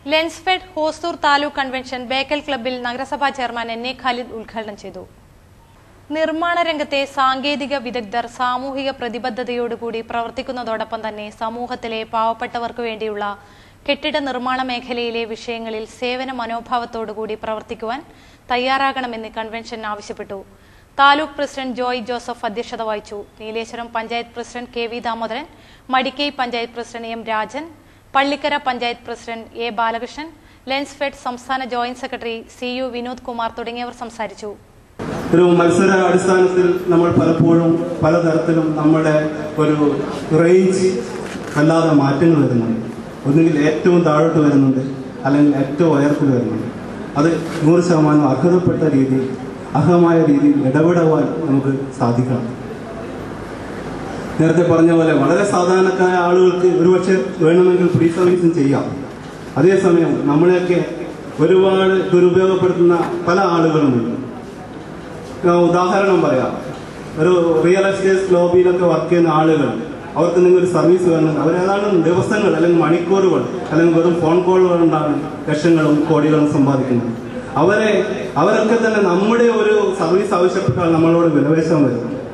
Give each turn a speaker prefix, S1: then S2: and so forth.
S1: Lensfed Hosur taluk convention Bekal ക്ലബ്ബിൽ നഗരസഭാ chairman N A Khalid ഉദ്ഘാടനം ചെയ്തു നിർമ്മാണ രംഗത്തെ സാങ്കേതിക വിദഗ്ധർ സാമൂഹിക പ്രതിബദ്ധതയോടുകൂടി പ്രവർത്തിക്കുന്നതോടൊപ്പം തന്നെ സമൂഹത്തിലെ പാവപ്പെട്ടവർക്ക് വേണ്ടിയുള്ള കെട്ടിട നിർമ്മാണ മേഖലയിലെ വിഷയങ്ങളിൽ സേവന മനോഭാവത്തോടുകൂടി പ്രവർത്തിക്കുവാൻ തയ്യാറാകണമെന്ന് കൺവെൻഷൻ ആവശ്യപ്പെട്ടു താലൂക്ക് പ്രസിഡന്റ് ജോയ് ജോസഫ് അധ്യക്ഷത വഹിച്ചു Nileshwaram panchayat president K V Damodaran Madikai panchayat president M Rajan Pallikkara panchayat president A Balakrishnan Lensfed സംസ്ഥാന joint secretary C U Vinod Kumar തുടങ്ങിയവർ സംസാരിച്ചു
S2: ഒരു മത്സര അടിസ്ഥാനത്തിൽ നമ്മൾ പലപ്പോഴും പലതരത്തിലും നമ്മുടെ ഒരു റേഞ്ച് വല്ലാതെ മാറ്റങ്ങൾ വരുന്നുണ്ട് ഒന്നുകിൽ ഏറ്റവും താഴോട്ട് വരുന്നുണ്ട് അല്ലെങ്കിൽ ഏറ്റവും ഉയരത്തിൽ വരുന്നുണ്ട് അത് നൂറ് ശതമാനം അർഹതപ്പെട്ട രീതിയിൽ അർഹമായ രീതിയിൽ ഇടപെടുവാൻ നമുക്ക് സാധിക്കണം നേരത്തെ പറഞ്ഞ പോലെ വളരെ സാധാരണക്കാരായ ആളുകൾക്ക് ഒരുപക്ഷെ വേണമെങ്കിൽ ഫ്രീ സർവീസും ചെയ്യാം അതേസമയം നമ്മളെയൊക്കെ ഒരുപാട് ദുരുപയോഗപ്പെടുത്തുന്ന പല ആളുകളുമുണ്ട് ഞാൻ ഉദാഹരണം പറയാം ഒരു റിയൽ എസ്റ്റേറ്റ് ലോബിയിലൊക്കെ വർക്ക് ചെയ്യുന്ന ആളുകൾ അവർക്ക് നിങ്ങൾ ഒരു സർവീസ് വേണം അവരേതാണ്ട് ദിവസങ്ങൾ അല്ലെങ്കിൽ മണിക്കൂറുകൾ അല്ലെങ്കിൽ വെറും ഫോൺ കോളുകൾ കൊണ്ടാണ് ലക്ഷങ്ങളും കോടികളും സമ്പാദിക്കുന്നത് അവരെ അവരൊക്കെ തന്നെ നമ്മുടെ ഒരു സർവീസ് ആവശ്യപ്പെട്ടാൽ നമ്മളോട് വിലപേശാൻ വരും